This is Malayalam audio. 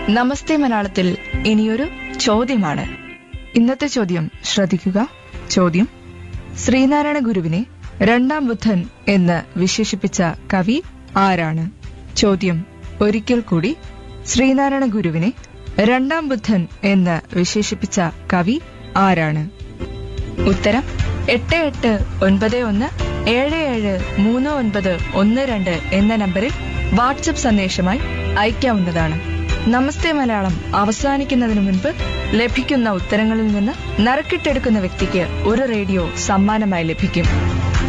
നമസ്തേ മലയാളത്തിൽ ഇനിയൊരു ചോദ്യമാണ് ഇന്നത്തെ ചോദ്യം ശ്രദ്ധിക്കുക ചോദ്യം ശ്രീനാരായണ ഗുരുവിനെ രണ്ടാം ബുദ്ധൻ എന്ന് വിശേഷിപ്പിച്ച കവി ആരാണ് ചോദ്യം ഒരിക്കൽ കൂടി ശ്രീനാരായണ ഗുരുവിനെ രണ്ടാം ബുദ്ധൻ എന്ന് വിശേഷിപ്പിച്ച കവി ആരാണ് ഉത്തരം എട്ട് എട്ട് ഒൻപത് ഒന്ന് ഏഴ് ഏഴ് മൂന്ന് ഒൻപത് ഒന്ന് രണ്ട് എന്ന നമ്പറിൽ വാട്സപ്പ് സന്ദേശമായി അയക്കാവുന്നതാണ് നമസ്തേ മലയാളം അവസാനിക്കുന്നതിന് മുൻപ് ലഭിക്കുന്ന ഉത്തരങ്ങളിൽ നിന്ന് നറുക്കിട്ടെടുക്കുന്ന വ്യക്തിക്ക് ഒരു റേഡിയോ സമ്മാനമായി ലഭിക്കും